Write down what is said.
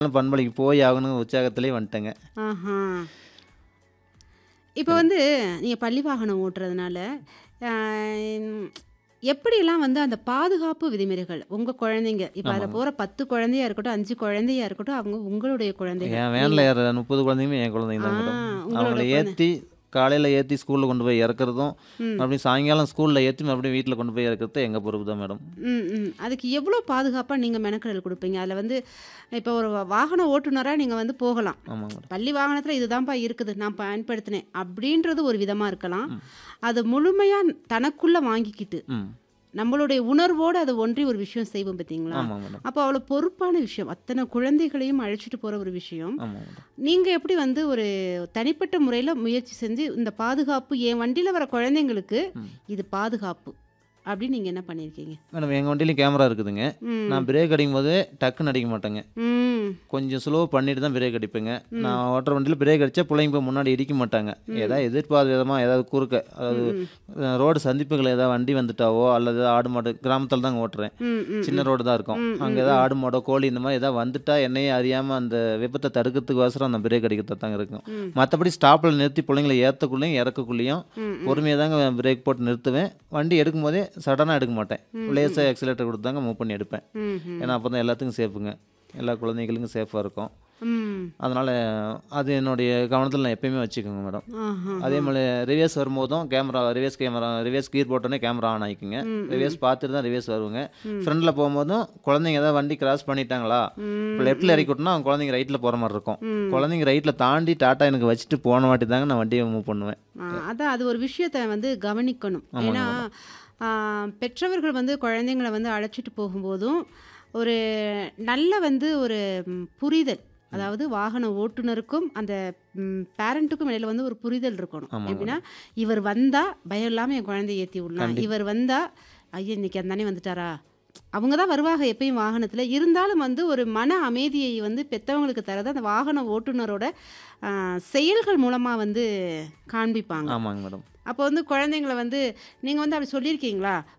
பண்பலைக்கு போய் ஆகணும் உற்சாகத்திலே வந்துட்டேங்க ஆஹா இப்போ வந்து நீங்கள் பள்ளி வாகனம் ஓட்டுறதுனால ஆஹ், எப்படியெல்லாம் வந்து அந்த பாதுகாப்பு விதிமுறைகள் உங்கள் குழந்தைங்க இப்போ அதில் ஆமாங்க. போகிற பத்து குழந்தையா இருக்கட்டும் அஞ்சு குழந்தையா இருக்கட்டும் அவங்க உங்களுடைய குழந்தைங்க என் வேனில் ஏற முப்பது குழந்தையுமே என் குழந்தைங்க தான் மேடம் ஆ, உங்களோட அவங்கள குழந்தை. ஏற்றி காலையில் ஏற்றி ஸ்கூலில் கொண்டு போய் இறக்குறதும் ம். மறுபடியும் சாயங்காலம் ஸ்கூலில் ஏற்றி மறுபடியும் வீட்டில் கொண்டு போய் இறக்குறது எங்கள் பொறுப்பு தான் மேடம் ம் ம் அதுக்கு எவ்வளோ பாதுகாப்பாக நீங்கள் மெனக்கடல் கொடுப்பீங்க அதில் வந்து இப்போ ஒரு வாகன ஓட்டுநராக நீங்கள் வந்து போகலாம் ஆமாங்க மேடம் பள்ளி வாகனத்தில் இதுதான்ப்பா இருக்குது நான் பயன்படுத்தினேன் அப்படின்றது ஒரு விதமாக இருக்கலாம் அது முழுமையாக தனக்குள்ளே வாங்கிக்கிட்டு ம் நம்மளுடைய உணர்வோடு அதை ஒன்றி ஒரு விஷயம் செய்வோம் பார்த்தீங்களா ஆமாங்க மேடம் அப்போ அவ்வளோ பொறுப்பான விஷயம் அத்தனை குழந்தைகளையும் அழைச்சிட்டு போகிற ஒரு விஷயம் ஆமாங்க மேடம் நீங்கள் எப்படி வந்து ஒரு தனிப்பட்ட முறையில் முயற்சி செஞ்சு இந்த பாதுகாப்பு என் வண்டியில் வர குழந்தைங்களுக்கு ம். இது பாதுகாப்பு அப்படின்னு நீங்கள் என்ன பண்ணியிருக்கீங்க மேடம் எங்கள் வண்டியிலையும் கேமரா இருக்குதுங்க ம் நான் பிரேக் அடிக்கும் போது டக்குன்னு அடிக்க மாட்டேங்க ம் கொஞ்சம் ஸ்லோ பண்ணிட்டு தான் பிரேக் அடிப்பேங்க நான் ஓட்டுற வண்டியில் பிரேக் அடித்தா பிள்ளைங்க போய் முன்னாடி இடிக்க மாட்டாங்க ஏதாவது எதிர்பார்த்த விதமாக ஏதாவது குறுக்க அதாவது ரோடு சந்திப்புகள் ஏதாவது வண்டி வந்துட்டாவோ அல்லது ஆடு மாடு கிராமத்தில் தாங்க ஓட்டுறேன் ம் ம் சின்ன ரோடு தான் இருக்கும் அங்கே ஏதாவது ஆடு மாடோ கோழி இந்த மாதிரி ஏதாவது வந்துட்டா என்னையே அறியாமல் அந்த விபத்தை தடுக்கிறதுக்கோசரம் அந்த பிரேக் அடிக்கிறதா தாங்க இருக்கும் ம். மற்றபடி ஸ்டாப்பில் நிறுத்தி பிள்ளைங்களை ஏற்றக்குள்ளேயும் இறக்கக்குள்ளேயும் ம், பொறுமையாக தாங்க பிரேக் போட்டு நிறுத்துவேன் வண்டி எடுக்கும் போதே சடனாக எடுக்க மாட்டேன் லேசாக எக்ஸலேட்டர் கொடுத்து தாங்க மூவ் பண்ணி எடுப்பேன் ம் ம் ஏன்னா அப்போ தான் எல்லாத்துக்கும் சேஃபுங்க எல்லா குழந்தைகளுக்கும் சேஃபாக இருக்கும் ம் அதனால் அது என்னுடைய கவனத்தில் நான் எப்பயுமே வச்சுக்கோங்க மேடம் ஆஹா அதே மாதிரி ரிவேஸ் வரும்போதும் கேமரா ரிவேஸ் கேமரா ரிவேஸ் கீர் போட்டோன்னே கேமரா ஆன் ஆகிக்குங்க ரிவேஸ் பார்த்துட்டு தான் ரிவேஸ் வருவாங்க ஃப்ரண்டில் போகும்போதும் குழந்தைங்க ஏதாவது வண்டி கிராஸ் பண்ணிட்டாங்களா இப்போ லெஃப்ட்டில் இறக்கி விட்டோம்னா அவங்க குழந்தைங்க ரைட்டில் போகிற மாதிரி இருக்கும் குழந்தைங்க ரைட்டில் தாண்டி டாட்டா எனக்கு வச்சுட்டு போன வாட்டி தாங்க நான் வண்டியை மூவ் பண்ணுவேன் ஆ, அதான் அது ஒரு விஷயத்தை வந்து கவனிக்கணும் ஏன்னா ஆ, பெற்றவர்கள் வந்து குழந்தைங்களை வந்து அழைச்சிட்டு போகும்போதும் ஒரு நல்ல வந்து ஒரு ம், புரிதல் அதாவது வாகன ஓட்டுநருக்கும் அந்த பேரண்ட்டுக்கும் இடையில வந்து ஒரு புரிதல் இருக்கணும் ஆமாங்க. எப்படின்னா இவர் வந்தா பயம் இல்லாமல் என் குழந்தைய ஏற்றி விடலாம் இவர் வந்தா ஐயா இன்னைக்கு அந்தானே வந்துட்டாரா அவங்க தான் வருவாங்க எப்பயும் வாகனத்தில் இருந்தாலும் வந்து ஒரு மன அமைதியை வந்து பெற்றவங்களுக்கு தரது அந்த வாகன ஓட்டுநரோட ஆ, செயல்கள் மூலமாக வந்து காண்பிப்பாங்க ஆமாங்க மேடம் அப்போ வந்து குழந்தைங்கள வந்து நீங்கள் வந்து அப்படி சொல்லியிருக்கீங்களா